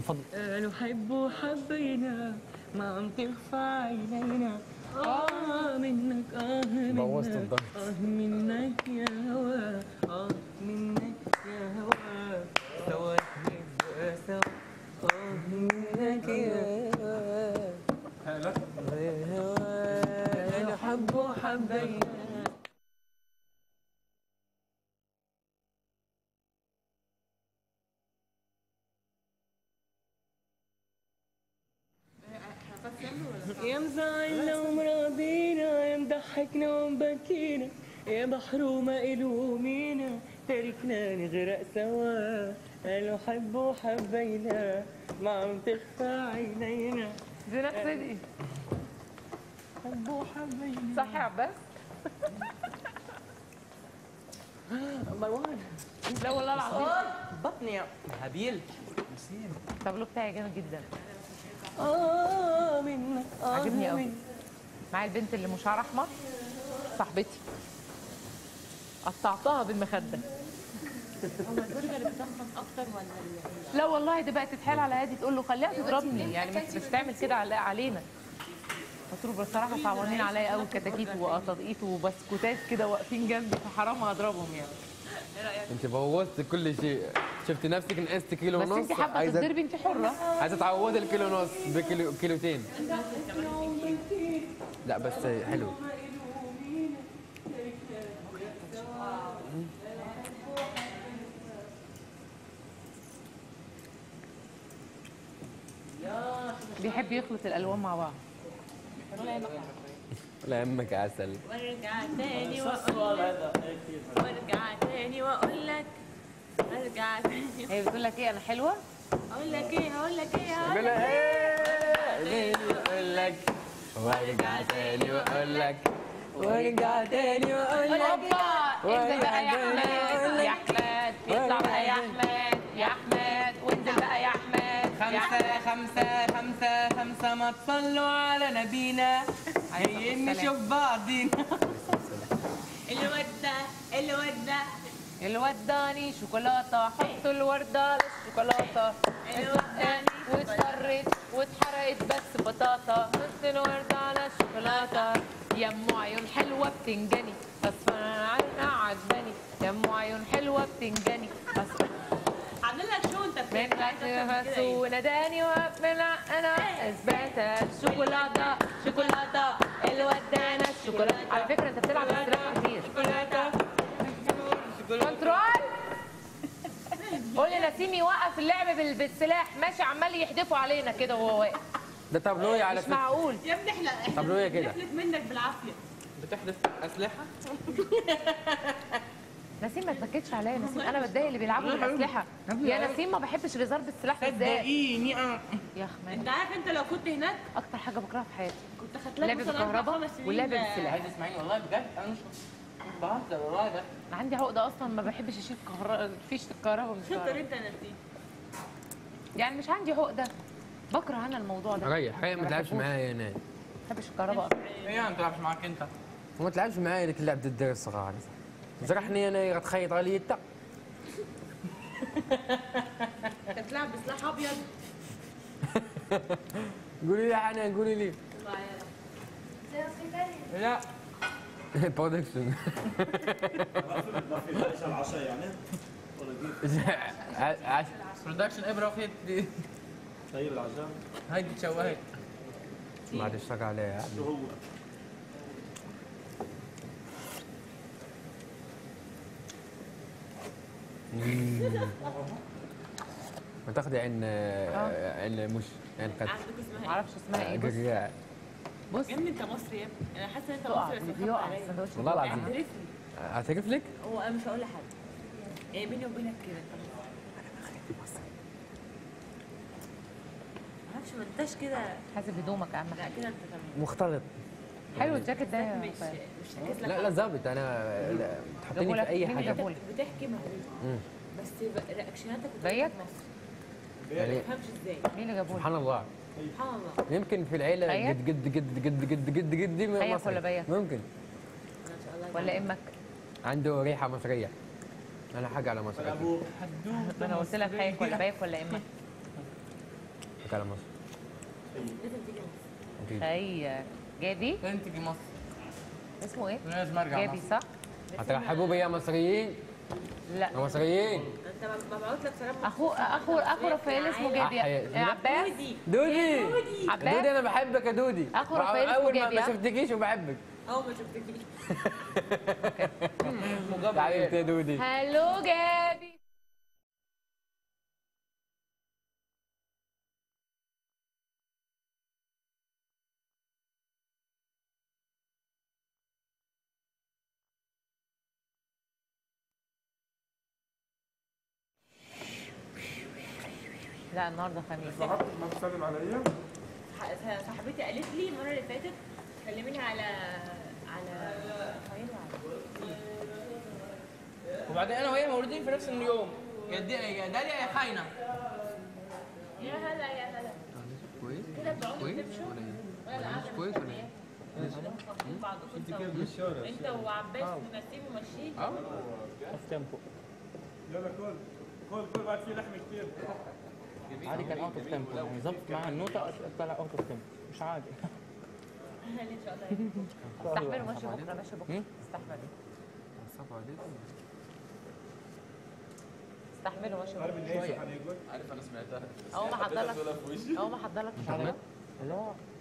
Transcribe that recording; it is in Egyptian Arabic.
فضلك نحب حبينا ما عم تخفى عينينا آه منك آه بوظت منك الضغط. آه منك يا هوا آه منك يا هوا سوا نبقى سوا آه منك يا هوا يا هوا نحب حبينا يا مزعلنا ومراضينا يا مضحكنا ومبكينا يا بحر وما إله مينا تاركنا نغرق سوا قالوا حبوا حبينا ما عم تخفى عينينا دي نفس دي حبوا حبينا صح يا عباس مروان لا والله العظيم بطني يا هابيل التابلو بتاعي جامد جدا اه منك اه عجبني قوي. منك. معايا البنت اللي مشعر احمر صاحبتي قطعتها بالمخده لا والله دي بقت تتحايل على هادي تقول له خليها تضربني يعني مش مش تعمل كده على- علينا قلت له بصراحه صعبانين عليا قوي كتاكيت وقطاطيط وبسكوتات كده واقفين جنبي فحرام اضربهم يعني انت بوظت كل شيء شفتي نفسك نقصت كيلو بس ونص انت حابه عايزه تضربي انت حره عايزه تعوضي الكيلو ونص بكيلو كيلوتين لا بس حلو بيحب يخلط الالوان مع بعض لا يمك عسل وارجع تاني واقول لك وارجع تاني واقول لك ارجع تاني هي بتقول لك ايه انا حلوه اقول لك ايه هقول لك ايه هقول بلا ايه اقول لك وارجع تاني واقول لك وارجع تاني واقول لك اوبا انزل بقى يا احمد يا احمد اطلع بقى يا احمد يا احمد وانزل بقى يا احمد يا خمسة خمسة خمسة خمسة ما تصلوا على نبينا جايين نشوف بعضينا الواد ده الواد ده اللي وداني شوكولاته حط الورده على الشوكولاته الواد واضطريت واتحرقت بس بطاطا حط الورده على الشوكولاته يا ام عيون حلوه بتنجني اصفر عينها عجباني يا ام عيون حلوه بتنجني اصفر عامل لك شو انت من نفس وناداني وقفل انا اثبات الشوكولاته شوكولاته الودانه الشوكولاته على فكره انت بتلعب بالسلاح كتير كنترول قول لي نسيم يوقف اللعب بال- بالسلاح ماشي عمال يحدفوا علينا كده وهو واقف ده تابلوية على مش فكرة معقول يا ابني احنا احنا تابلوية كده نفلت منك بالعافيه بتحدث أسلحة نسيم ما تبكتش عليا نسيم انا بتضايق اللي بيلعبوا بالاسلحه يا نسيم ما بحبش الهزار بالسلاح بالذات صدقيني اه يا اخي انت عارف انت لو كنت هناك اكتر حاجه بكرهها في حياتي كنت خدت لك اللعب مثلا أربع بالكهرباء خمس سنين واللعب آه، بالسلاح. عايز تسمعيني والله بجد أنا مش مش بهزر والله ده أنا عندي عقده اصلا ما بحبش اشيل كهرباء فيشه الكهرباء من شطر الكهرباء انت يا نسيم يعني مش عندي عقده بكره انا الموضوع ده ريح ريح ما تلعبش معايا هنا ما بحبش الكهرباء أصلاً. ايه ما بتلعبش معاك انت وما تلعبش معايا ذيك اللعبة الدرس الصغار جرحني انا غتخيط علي انت انت بتلعب بسلاح ابيض قولي لي حنان قولي لي لا برودكشن العشاء يعني ولا كيف؟ برودكشن ابره وخيط دي طيب العشاء هاي تشوهت ما عاد اشتغل عليها شو هو؟ ما تاخذي عين عين مش عين قد عندك اسمها ما اعرفش اسمها ايه بص قرياع بص يا ابني انت مصري يا ابني انا حاسه ان انت تقع مصري بس بيقع بتخبط عليا. السندوتش والله بيقع. العظيم اعترف لي اعترف لك هو انا مش هقول لحد يعني بيني وبينك كده انت معرفش ما انتش كده حاسب هدومك اهم لا حاجه كده انت تمام مختلط حلو الجاكيت ده يا مش طيب. مش هكذب لك لا لا ظابط انا لا، تحطيني جابولك. في اي مين اللي حاجه جابولك؟ بتحكي معروف مم. بس ب- رياكشناتك زيك؟ مصر يعني ما تفهمش ازاي مين اللي جابولك؟ سبحان الله سبحان الله يمكن في العيله خيك؟ قد قد قد قد قد قد قد قد خيك مصري. ولا بيك؟ ممكن ما شاء الله ولا امك؟ عنده ريحه مصريه انا حاجه على مصر ابوك ما انا قلت لك خايف ولا بايك ولا امك؟ كلام مصر انت هي جابي انت جي مصر اسمه ايه؟ لازم ارجع جابي مصر صح؟ هترحبوا بيا مصريين لا يا مصريين انت مبعوت لك سلام اخو اخو اخو رافائيل اسمه جابي أحيي. يا عباس دودي عباس دودي انا بحبك يا دودي أخو رافائيل اسمه اول ما جابي، ما ها؟ شفتكيش وبحبك اول ما شفتكيش حبيبتي يا دودي هلو جابي لا النهارده خميس صاحبتك ما بتسلم عليا ح- صاحبتي قالت لي المره اللي فاتت كلميني على على وبعدين انا وهي مولودين في نفس اليوم يا دي يا داليا يا خاينه يا هلا يا هلا كويس كده بتقعدوا كويس تمشوا ولا ايه؟ ولا قاعده كويس ولا ايه؟ مخبطين بعض انت كيف بالشارع انت وعباس ونسيم وماشيين يلا كل كل كل بعد في لحمه كثير عادي كان اوت اوف تيمبو يعني ظبط معاها النوتة طلع اوت اوف تيمبو مش عادي ان شاء الله استحملوا ماشي بكره ماشي بكره استحملوا صعب عليكم استحملوا ماشي عارف بكره ان ايش حنقول اول ما حضر لك اول ما حضر لك مش عارف لا